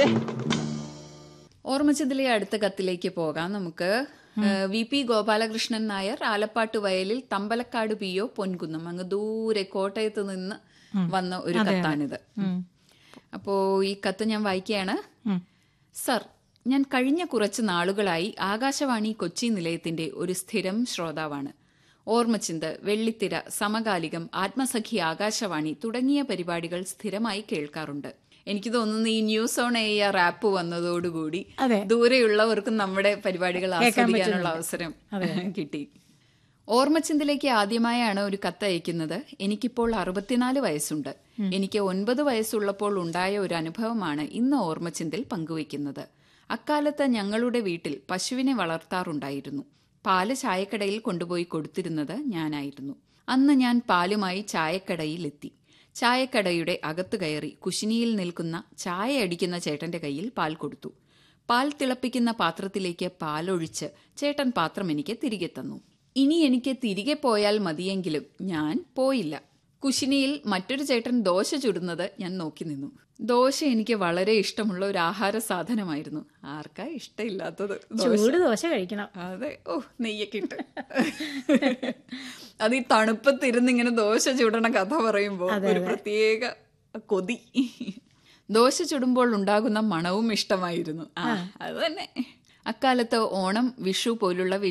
ഓർമ്മച്ചതിലെ അടുത്ത കത്തിലേക്ക് പോകാം നമുക്ക് ഏഹ്, വി പി ഗോപാലകൃഷ്ണൻ നായർ ആലപ്പാട്ട് വയലിൽ തമ്പലക്കാട് പി ഒ പൊൻകുന്നം അങ്ങ് ദൂരെ കോട്ടയത്ത് നിന്ന് വന്ന ഒരു കത്താണിത് അപ്പോ ഈ കത്ത് ഞാൻ വായിക്കുകയാണ് സർ ഞാൻ കഴിഞ്ഞ കുറച്ച് നാളുകളായി ആകാശവാണി കൊച്ചി നിലയത്തിന്റെ ഒരു സ്ഥിരം ശ്രോതാവാണ് ഓർമ്മച്ചിന്ത് വെള്ളിത്തിര സമകാലികം ആത്മസഖി ആകാശവാണി തുടങ്ങിയ പരിപാടികൾ സ്ഥിരമായി കേൾക്കാറുണ്ട് എനിക്ക് തോന്നുന്നു ഈ ന്യൂസ് ഓൺ എയർ ആപ്പ് വന്നതോടുകൂടി അതെ. ദൂരെയുള്ളവർക്കും നമ്മുടെ പരിപാടികൾ ആസ്വദിക്കാനുള്ള അവസരം കിട്ടി ഓർമ്മച്ചിന്തിലേക്ക് ആദ്യമായാണ് ഒരു കത്ത് അയക്കുന്നത് എനിക്കിപ്പോൾ അറുപത്തിനാല് വയസ്സുണ്ട് എനിക്ക് ഒൻപത് വയസ്സുള്ളപ്പോൾ ഉണ്ടായ ഒരു അനുഭവമാണ് ഇന്ന് ഓർമ്മച്ചിന്തിൽ പങ്കുവയ്ക്കുന്നത് അക്കാലത്ത് ഞങ്ങളുടെ വീട്ടിൽ പശുവിനെ വളർത്താറുണ്ടായിരുന്നു പാല് ചായക്കടയിൽ കൊണ്ടുപോയി കൊടുത്തിരുന്നത് ഞാനായിരുന്നു അന്ന് ഞാൻ പാലുമായി ചായക്കടയിലെത്തി ചായക്കടയുടെ അകത്തു കയറി കുശിനിയിൽ നിൽക്കുന്ന ചായ അടിക്കുന്ന ചേട്ടന്റെ കയ്യിൽ പാൽ കൊടുത്തു പാൽ തിളപ്പിക്കുന്ന പാത്രത്തിലേക്ക് പാലൊഴിച്ച് ചേട്ടൻ പാത്രം എനിക്ക് തിരികെ തന്നു ഇനി എനിക്ക് തിരികെ പോയാൽ മതിയെങ്കിലും ഞാൻ പോയില്ല കുശിനിയിൽ മറ്റൊരു ചേട്ടൻ ദോശ ചുടുന്നത് ഞാൻ നോക്കി നിന്നു ദോശ എനിക്ക് വളരെ ഇഷ്ടമുള്ള ഒരു ആഹാര സാധനമായിരുന്നു ആർക്കാ ഇഷ്ടമില്ലാത്തത് ദോശ ചൂട് ദോശ കഴിക്കണം അതെ ഓ നെയ്യൊക്കെ ഇട്ട് അത് ഈ തണുപ്പത്തിരുന്ന് ഇങ്ങനെ ദോശ ചുടണ കഥ പറയുമ്പോൾ ഒരു പ്രത്യേക കൊതി ദോശ ചുടുമ്പോൾ ഉണ്ടാകുന്ന മണവും ഇഷ്ടമായിരുന്നു ആ അത് തന്നെ അക്കാലത്ത് ഓണം വിഷു പോലുള്ള